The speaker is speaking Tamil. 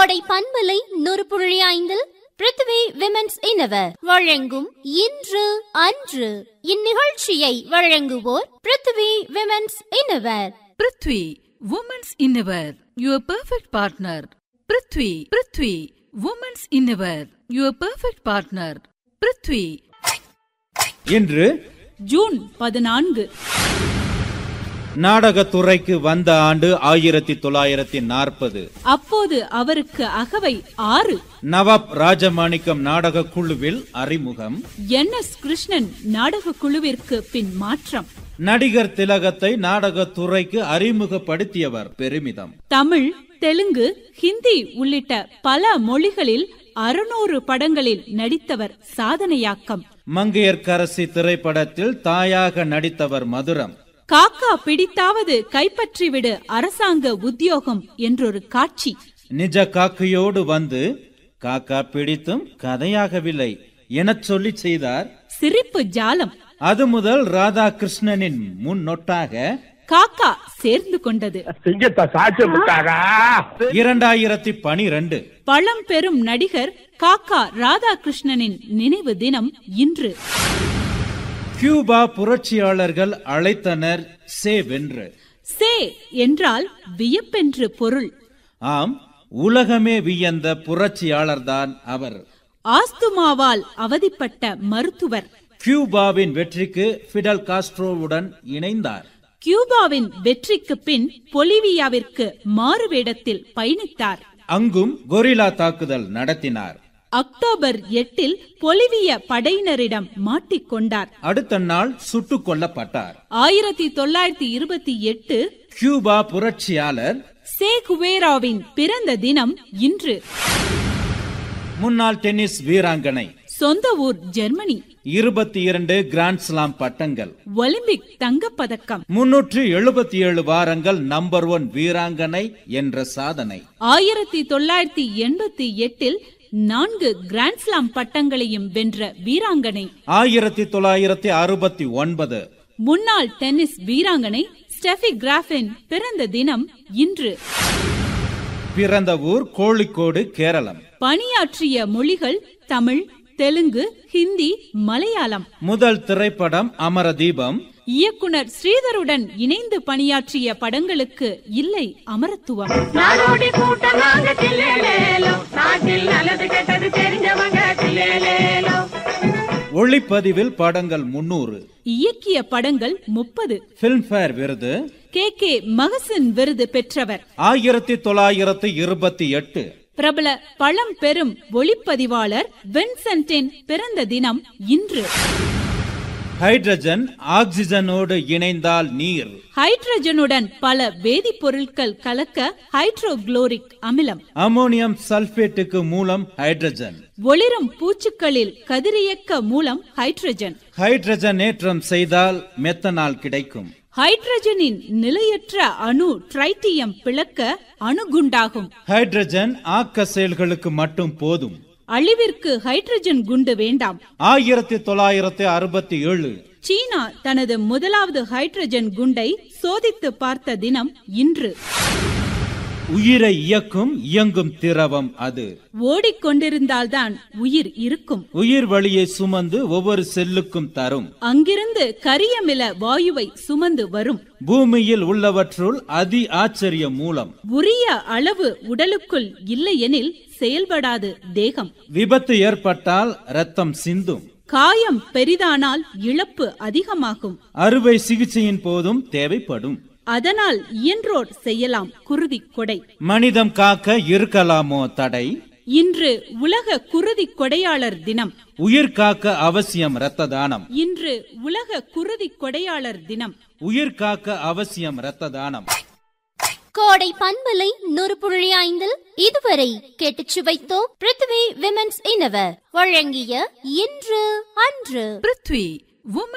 கோடை பண்பலை நூறு புள்ளி ஐந்தில் பிருத்வி விமென்ஸ் இனவர் வழங்கும் இன்று அன்று இந்நிகழ்ச்சியை வழங்குவோர் Prithvi women's innerwear Prithvi women's innerwear your perfect partner Prithvi Prithvi women's innerwear your perfect partner Prithvi இன்று ஜூன் பதினான்கு நாடகத்துறைக்கு வந்த ஆண்டு ஆயிரத்தி தொள்ளாயிரத்தி நாற்பது அப்போது அவருக்கு அகவை ஆறு நவாப் ராஜமாணிக்கம் நாடக குழுவில் அறிமுகம் என் எஸ் கிருஷ்ணன் நாடக குழுவிற்கு பின் மாற்றம் நடிகர் திலகத்தை நாடகத்துறைக்கு அறிமுகப்படுத்தியவர் பெருமிதம் தமிழ் தெலுங்கு ஹிந்தி உள்ளிட்ட பல மொழிகளில் அறுநூறு படங்களில் நடித்தவர் சாதனையாக்கம் மங்கையர்க்கரசி திரைப்படத்தில் தாயாக நடித்தவர் மதுரம் காக்கா பிடித்தாவது கைப்பற்றிவிடு அரசாங்க உத்தியோகம் என்றொரு காட்சி நிஜ காக்கையோடு வந்து காக்கா பிடித்தும் கதையாகவில்லை எனச் சொல்லி செய்தார் சிரிப்பு ஜாலம் அது முதல் ராதாகிருஷ்ணனின் முன்னொட்டாக காக்கா சேர்ந்து கொண்டது சிங்கத்தை சாட்சி விட்டாரா இரண்டாயிரத்தி பனிரெண்டு பழம்பெரும் நடிகர் காக்கா ராதாகிருஷ்ணனின் நினைவு தினம் இன்று கியூபா புரட்சியாளர்கள் அழைத்தனர் சே வென்று சே என்றால் வியப்பென்று பொருள் ஆம் உலகமே வியந்த புரட்சியாளர்தான் அவர் ஆஸ்துமாவால் அவதிப்பட்ட மருத்துவர் கியூபாவின் வெற்றிக்கு ஃபிடல் காஸ்ட்ரோவுடன் இணைந்தார் கியூபாவின் வெற்றிக்கு பின் பொலிவியாவிற்கு மாறுவேடத்தில் பயணித்தார் அங்கும் கொரில்லா தாக்குதல் நடத்தினார் அக்டோபர் எட்டில் பொலிவிய படையினரிடம் மாட்டிக்கொண்டார் அடுத்த நாள் சுட்டுக் கொல்லப்பட்டார் ஆயிரத்தி தொள்ளாயிரத்தி இருபத்தி எட்டு கியூபா புரட்சியாளர் சே குவேராவின் பிறந்த தினம் இன்று முன்னாள் டென்னிஸ் வீராங்கனை சொந்த ஊர் ஜெர்மனி இருபத்தி இரண்டு கிராண்ட் ஸ்லாம் பட்டங்கள் ஒலிம்பிக் தங்கப்பதக்கம் முன்னூற்று எழுபத்தி ஏழு வாரங்கள் நம்பர் ஒன் வீராங்கனை என்ற சாதனை ஆயிரத்தி தொள்ளாயிரத்தி எண்பத்தி எட்டில் நான்கு கிராண்ட்ஸ்லாம் பட்டங்களையும் வென்ற வீராங்கனை ஆயிரத்தி தொள்ளாயிரத்தி அறுபத்தி ஒன்பது முன்னாள் டென்னிஸ் வீராங்கனை ஸ்டெஃபி கிராஃபின் பிறந்த தினம் இன்று பிறந்த ஊர் கோழிக்கோடு கேரளம் பணியாற்றிய மொழிகள் தமிழ் தெலுங்கு ஹிந்தி மலையாளம் முதல் திரைப்படம் அமரதீபம் இயக்குனர் ஸ்ரீதருடன் இணைந்து பணியாற்றிய படங்களுக்கு இல்லை அமரத்துவம் நாடோடி கூட்டம் நாங்க சில்லேலேலோ நாட்டில் நல்லது கெட்டது தெரிஞ்சவங்க சில்லேலேலோ ஒளிப்பதிவில் படங்கள் முன்னூறு இயக்கிய படங்கள் முப்பது பிலிம்பேர் விருது கே கே மகசின் விருது பெற்றவர் ஆயிரத்தி தொள்ளாயிரத்தி இருபத்தி எட்டு பிரபல பழம்பெரும் ஒளிப்பதிவாளர் வின்சென்டின் பிறந்த தினம் இன்று ஹைட்ரஜன் ஆக்சிஜனோடு இணைந்தால் நீர் ஹைட்ரஜனுடன் பல வேதிப்பொருட்கள் கலக்க ஹைட்ரோகுளோரிக் அமிலம் அமோனியம் சல்பேட்டுக்கு மூலம் ஹைட்ரஜன் ஒளிரும் பூச்சுக்களில் கதிரியக்க மூலம் ஹைட்ரஜன் ஹைட்ரஜன் ஏற்றம் செய்தால் மெத்தனால் கிடைக்கும் ஹைட்ரஜனின் நிலையற்ற அணு ட்ரைட்டியம் பிளக்க அணுகுண்டாகும் ஹைட்ரஜன் ஆக்க செயல்களுக்கு மட்டும் போதும் அழிவிற்கு ஹைட்ரஜன் குண்டு வேண்டாம் ஆயிரத்தி தொள்ளாயிரத்தி அறுபத்தி ஏழு சீனா தனது முதலாவது ஹைட்ரஜன் குண்டை சோதித்து பார்த்த தினம் இன்று உயிரை இயக்கும் இயங்கும் திரவம் அது ஓடிக்கொண்டிருந்தால்தான் உயிர் இருக்கும் உயிர் வழியை சுமந்து ஒவ்வொரு செல்லுக்கும் தரும் அங்கிருந்து கரியமில வாயுவை சுமந்து வரும் பூமியில் உள்ளவற்றுள் அதி ஆச்சரிய மூலம் உரிய அளவு உடலுக்குள் இல்லையெனில் செயல்படாது தேகம் விபத்து ஏற்பட்டால் ரத்தம் சிந்தும் காயம் பெரிதானால் இழப்பு அதிகமாகும் அறுவை சிகிச்சையின் போதும் தேவைப்படும் அதனால் இயன்றோர் செய்யலாம் குருதி கொடை மனிதம் காக்க இருக்கலாமோ தடை இன்று உலக குருதி கொடையாளர் தினம் உயிர் காக்க அவசியம் இரத்த தானம் இன்று உலக குருதி கொடையாளர் தினம் உயிர் காக்க அவசியம் இரத்த தானம் கோடை பண்பலை நூறு புள்ளி ஐந்தில் இதுவரை கேட்டுச் சுவைத்தோம் பிருத்வி விமென்ஸ் இனவர் வழங்கிய இன்று அன்று பிருத்வி உமன்